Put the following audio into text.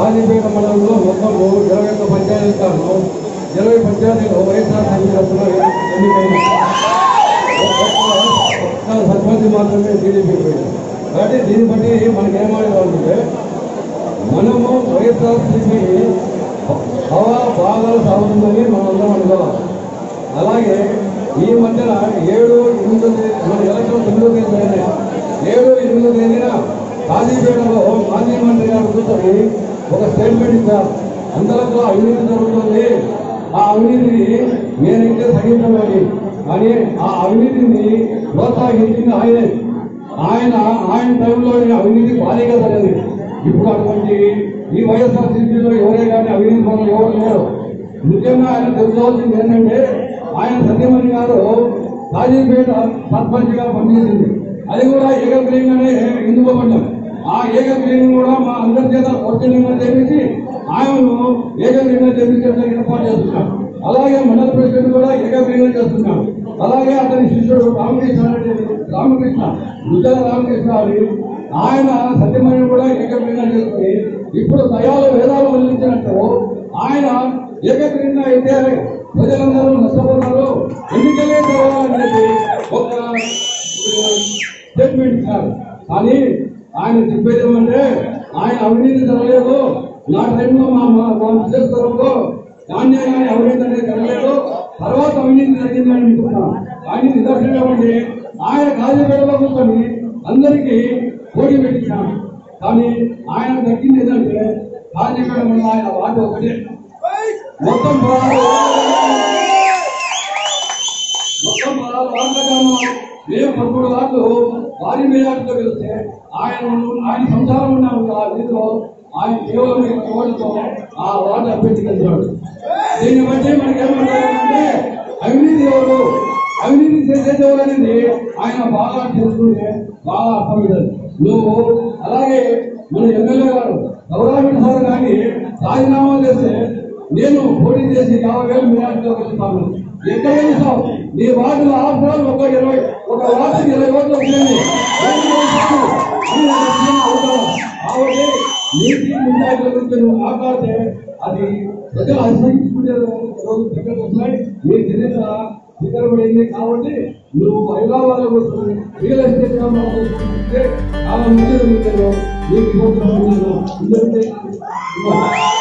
కాజీపేట మండలంలో మొత్తం ఇరవై ఒక్క పంచాయతీ కాదు ఇరవై పంచాయతీలో వైఎస్ఆర్ సమితి తరఫున ఎన్నికైన ఒక్క సర్పంచ్ మాత్రమే టీడీపీ పోయింది కాబట్టి దీన్ని బట్టి మనకి ఏమాడేవాళ్ళంటే మనము వైఎస్ఆర్సీపీ హవా బాగా సాగుతుందని మనందరం అనుకోవాలి అలాగే ఈ మధ్యన ఏడు ఎనిమిదో తేదీ మన ఎలక్షన్ తొమ్మిదో తేదీ అయినాయి ఏడు ఎనిమిదో తేదీన కాజీపేటలో మాజీ మంత్రి గారు కూర్చొని ఒక స్టేట్మెంట్ ఇచ్చారు అందరిలో అవినీతి జరుగుతుంది ఆ అవినీతిని నేనైతే సహించలేని కానీ ఆ అవినీతిని ప్రోత్సహించింది ఆయనే ఆయన ఆయన టైంలో అవినీతి భారీగా జరిగింది ఇప్పుడు అటువంటి ఈ వైఎస్ఆర్ సిపిలో ఎవరే కానీ అవినీతి పనులు ఎవరు లేరు ముఖ్యంగా ఆయన తెలుసుకోవాల్సింది ఏంటంటే ఆయన సత్యమణి గారు కాజీపేట సర్పంచ్ గా పనిచేసింది అది కూడా ఏకగ్రీయంగానే ఎన్నుకోబడ్డాం ఆ ఏకగ్రీయం కూడా మా అందరి చేత కౌశల్యంగా చేపించి ఆయనను ఏకగ్రీయంగా చేపించడానికి ఏర్పాటు చేస్తున్నాం అలాగే మండల ప్రెసిడెంట్ కూడా ఏకగ్రీయంగా చేస్తున్నాం అలాగే అతని శిష్యుడు రామకృష్ణ రెడ్డి రామకృష్ణ ఉజ్జల రామకృష్ణ అని ఆయన సత్యమణి కూడా ఏకగ్రీయంగా చేసుకుని ఇప్పుడు దయాలు వేదాలు వదిలించినట్టు ఆయన ఏకగ్రీయంగా అయితే ప్రజలందరూ నష్టపోతారు ఎన్నికలే జరగాలని చెప్పి ఒక స్టేట్మెంట్ ఇచ్చారు కానీ ఆయన చెప్పేది ఏమంటే ఆయన అవినీతి జరగలేదు నా టైంలో మా మా మా బిజినెస్ తరంలో ధాన్యం కానీ అవినీతి అనేది జరగలేదు తర్వాత అవినీతి జరిగింది అని అనుకుంటున్నాను కానీ నిదర్శనం ఏమంటే ఆయన కాజీపేటలో కూర్చొని అందరికీ పోటీ పెట్టించాను కానీ ఆయన దక్కింది ఏంటంటే కాజీపేట వల్ల ఆయన వాటి ఒకటే మొత్తం పదహారు మొత్తం పదహారు వార్తలను మేము పదమూడు వార్లు భారీ మేయాటితో వెళ్తే ఆయన ఆయన సంసారం ఉన్న ఆ వీధిలో ఆయన కేవలం ఈ ఓటుతో ఆ వార్డు అభ్యర్థించాడు దీన్ని బట్టి మనకి ఏమంటారంటే అవినీతి ఎవరు అవినీతి చేసేది ఎవరు అనేది ఆయన బాగా తెలుసుకుంటే బాగా అర్థమవుతుంది నువ్వు అలాగే మన ఎమ్మెల్యే గారు గౌరవ సార్ కానీ రాజీనామా చేస్తే నేను పోటీ చేసి యాభై వేలు మేయాటితో వెళ్తాను ఎక్కడ వెళ్తావు నీ వార్డులో అవసరాలు ఒక ఇరవై ఒక వార్డుకి ఇరవై ఓట్లు వచ్చింది కాబట్టి నీతి నిజాయితీల గురించి నువ్వు మాట్లాడితే అది ప్రజలు అసహించుకునే రోజు దగ్గరకు వస్తున్నాయి నీ చరిత్ర దగ్గర పడింది కాబట్టి నువ్వు హైదరాబాద్ లో కూర్చొని రియల్ ఎస్టేట్ వ్యాపారం చేసుకుంటే చాలా మంది నీకు ఇబ్బందులు